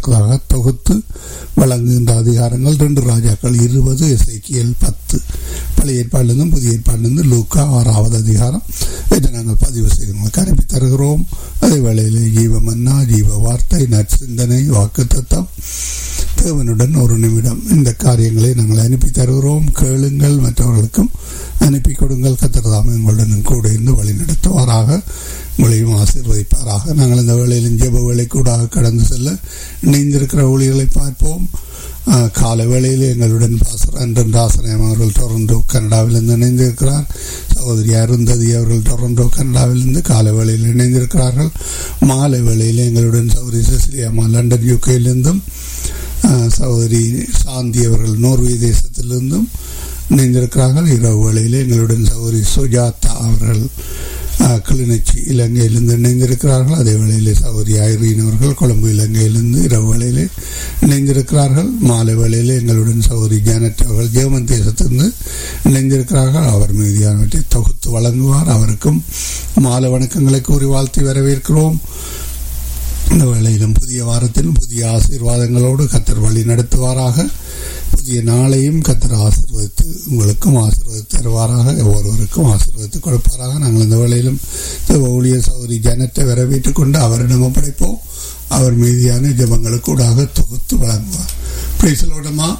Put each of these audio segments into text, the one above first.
நமக்காக தொகுத்து வழங்குகின்ற அதிகாரங்கள் ரெண்டு ராஜாக்கள் இருபது இசைக்கியல் பத்து பழைய ஏற்பாடிலிருந்தும் புதிய ஏற்பாடிலிருந்து லூக்கா ஆறாவது அதிகாரம் இதை நாங்கள் பதிவு செய்து அனுப்பி தருகிறோம் அதே வேளையிலே ஜீவ மன்னா ஜீவ வார்த்தை நற்சிந்தனை வாக்கு தத்தம் தேவனுடன் ஒரு நிமிடம் இந்த காரியங்களை நாங்கள் அனுப்பி தருகிறோம் கேளுங்கள் மற்றவர்களுக்கும் அனுப்பி கொடுங்கள் கத்திரதாம எங்களுடன் கூட இருந்து வழி நடத்துவாராக உங்களையும் ஆசீர்வதிப்பாராக நாங்கள் இந்த வேளையிலும் ஜெப வேலை கூடாக கடந்து செல்ல இணைந்திருக்கிற ஊழியர்களை பார்ப்போம் கால வேளையில் எங்களுடன் பாசர் அன்றன் ராசனயம் அவர்கள் டொரண்டோ கனடாவிலிருந்து இணைந்திருக்கிறார் சகோதரி அருந்ததி அவர்கள் டொரண்டோ கனடாவிலிருந்து கால வேளையில் இணைந்திருக்கிறார்கள் மாலை வேளையில் எங்களுடன் சகோதரி சிசிலியாமா லண்டன் யூகேயிலிருந்தும் சகோதரி சாந்தி அவர்கள் நோர்வே தேசத்திலிருந்தும் இணைந்திருக்கிறார்கள் இரவு வேளையில் எங்களுடன் சகோதரி சுஜாதா அவர்கள் கிளிநொச்சி இலங்கையிலிருந்து இணைந்திருக்கிறார்கள் அதே வேளையிலே சகோதரி ஐரீன் அவர்கள் கொழும்பு இலங்கையிலிருந்து இரவு வேளையிலே இணைந்திருக்கிறார்கள் மாலை வேளையிலே எங்களுடன் சகோதரி ஜானட் அவர்கள் ஜெர்மன் தேசத்திலிருந்து இணைந்திருக்கிறார்கள் அவர் மீதியானவற்றை தொகுத்து வழங்குவார் அவருக்கும் மாலை வணக்கங்களை கூறி வாழ்த்தி வரவேற்கிறோம் இந்த வேளையிலும் புதிய வாரத்திலும் புதிய ஆசீர்வாதங்களோடு கத்தர் வழி நடத்துவாராக புதிய நாளையும் கத்தர் ஆசீர்வதித்து உங்களுக்கும் ஆசீர்வதித்து தருவாராக ஒவ்வொருவருக்கும் ஆசீர்வதித்து கொடுப்பாராக நாங்கள் இந்த வேளையிலும் ஊழிய சௌரி ஜனத்தை வரவேற்றுக் கொண்டு அவரிடம் ஒப்படைப்போம் அவர் மீதியான ஜபங்களுக்கூடாக தொகுத்து வழங்குவார் பிரைசலோடமா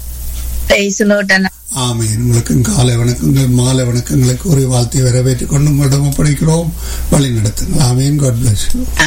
ஆமேன் உங்களுக்கும் காலை வணக்கங்கள் மாலை வணக்கங்களை கூறி வாழ்த்தி வரவேற்றுக் கொண்டு உங்களிடம் ஒப்படைக்கிறோம் வழி நடத்துங்கள் ஆமேன் காட் பிளஸ்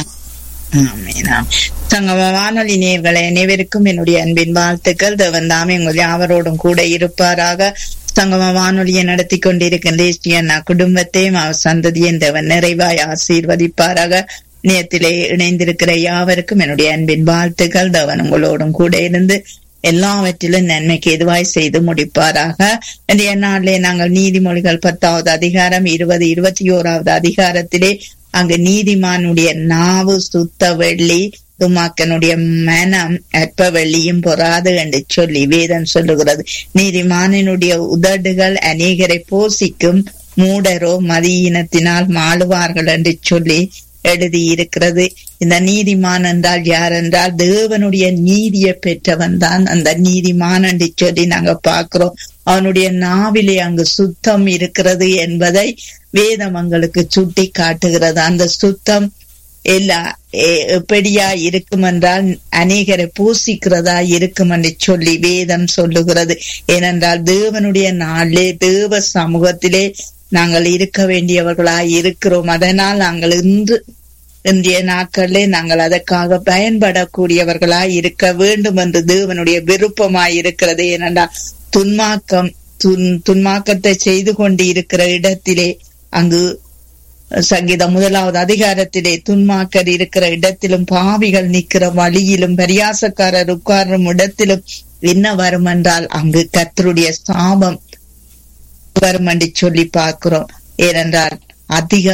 சங்கம வானொலி நேர்களை அனைவருக்கும் என்னுடைய அன்பின் வாழ்த்துக்கள் தேவன் தாமே உங்கள் யாவரோடும் கூட இருப்பாராக சங்கம வானொலியை நடத்தி கொண்டிருக்கின்ற அண்ணா குடும்பத்தையும் அவர் சந்ததியும் தேவன் நிறைவாய் ஆசீர்வதிப்பாராக நேயத்திலே இணைந்திருக்கிற யாவருக்கும் என்னுடைய அன்பின் வாழ்த்துக்கள் தேவன் உங்களோடும் கூட இருந்து எல்லாவற்றிலும் நன்மைக்கு எதுவாய் செய்து முடிப்பாராக இன்றைய நாளிலே நாங்கள் நீதிமொழிகள் பத்தாவது அதிகாரம் இருபது இருபத்தி ஓராவது அதிகாரத்திலே அங்கு நீதிமானுடைய நாவு சுத்த வெள்ளி துமாக்கனுடைய மனம் அற்ப வெள்ளியும் பொறாது என்று சொல்லி வேதம் சொல்லுகிறது நீதிமானினுடைய உதடுகள் அநேகரை போசிக்கும் மூடரோ மதியினத்தினால் மாளுவார்கள் என்று சொல்லி எழுதியிருக்கிறது இந்த நீதிமான் என்றால் யார் என்றால் தேவனுடைய நீதியை பெற்றவன் தான் அந்த நீதிமான் என்று சொல்லி நாங்க பாக்குறோம் அவனுடைய நாவிலே அங்கு சுத்தம் இருக்கிறது என்பதை வேதம் எங்களுக்கு சுட்டி காட்டுகிறது அந்த சுத்தம் எல்லா எப்படியா இருக்கும் என்றால் அநேகரை பூசிக்கிறதா இருக்கும் என்று சொல்லி வேதம் சொல்லுகிறது ஏனென்றால் தேவனுடைய நாளிலே தேவ சமூகத்திலே நாங்கள் இருக்க வேண்டியவர்களாய் இருக்கிறோம் அதனால் நாங்கள் இன்று இன்றைய நாட்களிலே நாங்கள் அதற்காக பயன்படக்கூடியவர்களாய் இருக்க வேண்டும் என்று தேவனுடைய விருப்பமாய் இருக்கிறது ஏனென்றால் துன்மாக்கம் துன் துன்மாக்கத்தை செய்து கொண்டு இருக்கிற இடத்திலே அங்கு சங்கீதம் முதலாவது அதிகாரத்திலே துன்மாக்கர் இருக்கிற இடத்திலும் பாவிகள் நிற்கிற வழியிலும் பரியாசக்காரர் உட்காரும் இடத்திலும் என்ன வரும் என்றால் அங்கு கத்தருடைய சாபம் வரும் என்று சொல்லி பார்க்கிறோம் ஏனென்றால் அதிக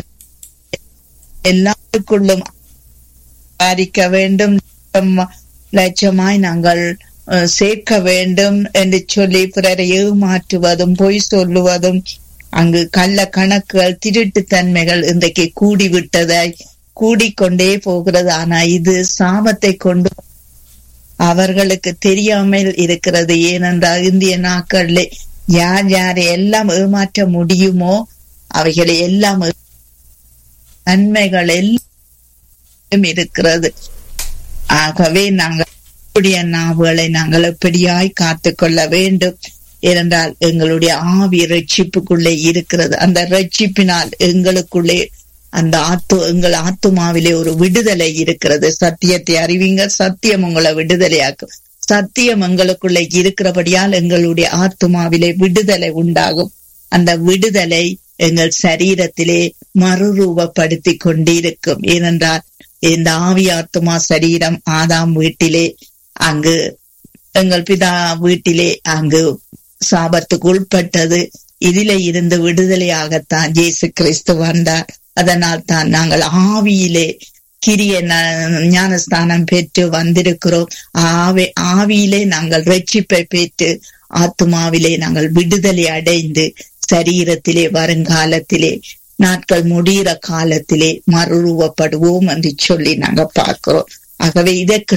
எல்லாருக்குள்ளும் பாதிக்க வேண்டும் லட்சமாய் நாங்கள் சேர்க்க வேண்டும் என்று சொல்லி பிறரை ஏமாற்றுவதும் பொய் சொல்லுவதும் அங்கு கள்ள கணக்குகள் திருட்டு தன்மைகள் இன்றைக்கு கூடிவிட்டதாய் கூடிக்கொண்டே போகிறது ஆனா இது சாபத்தை கொண்டு அவர்களுக்கு தெரியாமல் இருக்கிறது ஏனென்றால் இந்திய நாட்களில் யார் யாரை எல்லாம் ஏமாற்ற முடியுமோ அவைகளை எல்லாம் நன்மைகள் எல்லாம் இருக்கிறது ஆகவே நாங்கள் நாவுகளை நாங்கள் எப்படியாய் காத்து கொள்ள வேண்டும் ஏனென்றால் எங்களுடைய ஆவி ரட்சிப்புக்குள்ளே இருக்கிறது அந்த ரட்சிப்பினால் எங்களுக்குள்ளே அந்த ஆத்து எங்கள் ஆத்துமாவிலே ஒரு விடுதலை இருக்கிறது சத்தியத்தை அறிவிங்க சத்தியம் உங்களை விடுதலையாக்கும் சத்தியம் எங்களுக்குள்ளே இருக்கிறபடியால் எங்களுடைய ஆத்துமாவிலே விடுதலை உண்டாகும் அந்த விடுதலை எங்கள் சரீரத்திலே மறுரூபப்படுத்தி கொண்டிருக்கும் ஏனென்றால் இந்த ஆவி ஆத்துமா சரீரம் ஆதாம் வீட்டிலே அங்கு எங்கள் பிதா வீட்டிலே அங்கு சாபத்துக்கு உட்பட்டது இதிலே இருந்து விடுதலையாகத்தான் இயேசு கிறிஸ்து வந்தார் அதனால் தான் நாங்கள் ஆவியிலே கிரிய ஞானஸ்தானம் பெற்று வந்திருக்கிறோம் ஆவி ஆவியிலே நாங்கள் ரட்சிப்பை பெற்று ஆத்துமாவிலே நாங்கள் விடுதலை அடைந்து சரீரத்திலே வருங்காலத்திலே நாட்கள் முடிகிற காலத்திலே மறுரூபப்படுவோம் என்று சொல்லி நாங்க பார்க்கிறோம் ஆகவே இதற்கு